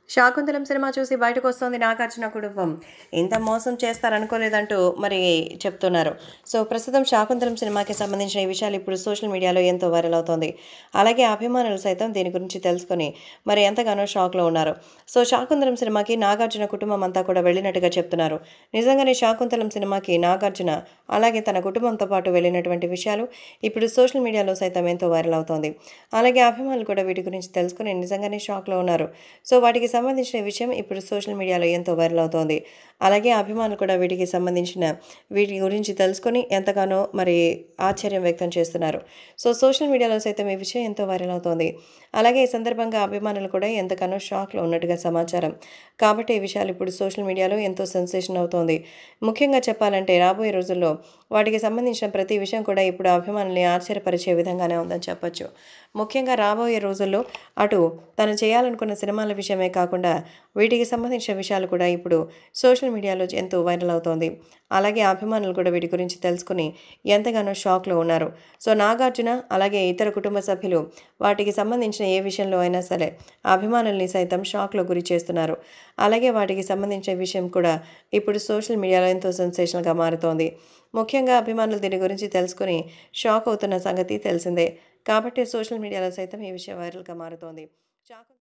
Shaakuntalam cinema చూసి బయటకు వస్తోంది నాగార్జున కుటుంబం ఇంత మోసం చేస్తారనుకోలేదంటూ మరి చెప్తున్నారు సో ప్రస్తుతం శాకుంతలం సినిమాకి సంబంధించిన ఈ విషయాలు ఇప్పుడు సోషల్ మీడియాలో ఎంతో వైరల్ అవుతోంది అలాగే అభిమానులు సైతం దీని గురించి తెలుసుకొని మరి ఎంతగానో షాక్లో ఉన్నారు సో శాకుంతలం సినిమాకి నాగార్జున కుటుంబం అంతా కూడా వెళ్ళినట్టుగా చెప్తున్నారు నిజంగానే శాకుంతలం సినిమాకి నాగార్జున అలాగే తన కుటుంబంతో పాటు వెళ్ళినటువంటి విషయాలు ఇప్పుడు సోషల్ మీడియాలో సైతం ఎంతో వైరల్ అవుతోంది అలాగే అభిమానులు కూడా వీటి గురించి తెలుసుకుని నిజంగానే షాక్లో ఉన్నారు సో వాటికి సంబంధించిన విషయం ఇప్పుడు సోషల్ మీడియాలో ఎంతో వైరల్ అవుతోంది అలాగే అభిమానులు కూడా వీటికి సంబంధించిన వీటి గురించి తెలుసుకొని ఎంతగానో మరి ఆశ్చర్యం వ్యక్తం చేస్తున్నారు సో సోషల్ మీడియాలో సైతం ఈ విషయం ఎంతో వైరల్ అవుతోంది అలాగే ఈ సందర్భంగా అభిమానులు కూడా ఎంతగానో షాక్లో ఉన్నట్టుగా సమాచారం కాబట్టి ఈ విషయాలు ఇప్పుడు సోషల్ మీడియాలో ఎంతో సెన్సేషన్ అవుతోంది ముఖ్యంగా చెప్పాలంటే రాబోయే రోజుల్లో వాటికి సంబంధించిన ప్రతి విషయం కూడా ఇప్పుడు అభిమానుల్ని ఆశ్చర్యపరిచే విధంగానే ఉందని చెప్పొచ్చు ముఖ్యంగా రాబోయే రోజుల్లో అటు తను చేయాలనుకున్న సినిమాల విషయమే కాకుండా వీటికి సంబంధించిన విషయాలు కూడా ఇప్పుడు సోషల్ మీడియాలో ఎంతో వైరల్ అవుతోంది అలాగే అభిమానులు కూడా వీటి గురించి తెలుసుకుని ఎంతగానో షాక్లో ఉన్నారు సో నాగార్జున అలాగే ఇతర కుటుంబ సభ్యులు వాటికి సంబంధించిన ఏ విషయంలో అయినా సరే అభిమానుల్ని సైతం షాక్లో గురి చేస్తున్నారు అలాగే వాటికి సంబంధించిన విషయం కూడా ఇప్పుడు సోషల్ మీడియాలో ఎంతో సెన్సేషనల్గా మారుతోంది ముఖ్యంగా అభిమానులు దీని గురించి తెలుసుకుని షాక్ అవుతున్న సంగతి తెలిసిందే కాబట్టి సోషల్ మీడియాలో సైతం ఈ విషయం వైరల్గా మారుతోంది చాకు